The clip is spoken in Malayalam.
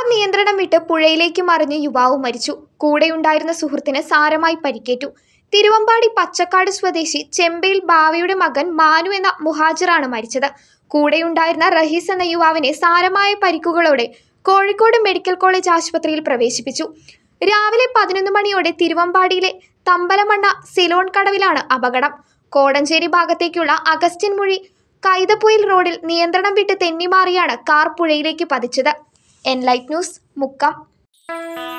നിയന്ത്രണം വിട്ട് പുഴയിലേക്ക് മറിഞ്ഞ് യുവാവ് മരിച്ചു കൂടെയുണ്ടായിരുന്ന സുഹൃത്തിന് സാരമായി പരിക്കേറ്റു തിരുവമ്പാടി പച്ചക്കാട് സ്വദേശി ചെമ്പയിൽ ബാവയുടെ മകൻ മാനു എന്ന മുഹാജിറാണ് മരിച്ചത് കൂടെയുണ്ടായിരുന്ന റഹീസ് എന്ന യുവാവിനെ സാരമായ പരിക്കുകളോടെ കോഴിക്കോട് മെഡിക്കൽ കോളേജ് ആശുപത്രിയിൽ പ്രവേശിപ്പിച്ചു രാവിലെ പതിനൊന്ന് മണിയോടെ തിരുവമ്പാടിയിലെ തമ്പലമണ്ണ സിലോൺ കടവിലാണ് അപകടം കോടഞ്ചേരി ഭാഗത്തേക്കുള്ള അഗസ്റ്റിൻ മൊഴി കൈതപ്പൊയിൽ റോഡിൽ നിയന്ത്രണം വിട്ട് തെന്നിമാറിയാണ് കാർ പുഴയിലേക്ക് പതിച്ചത് എൻലൈറ്റ് ന്യൂസ് മുക്കം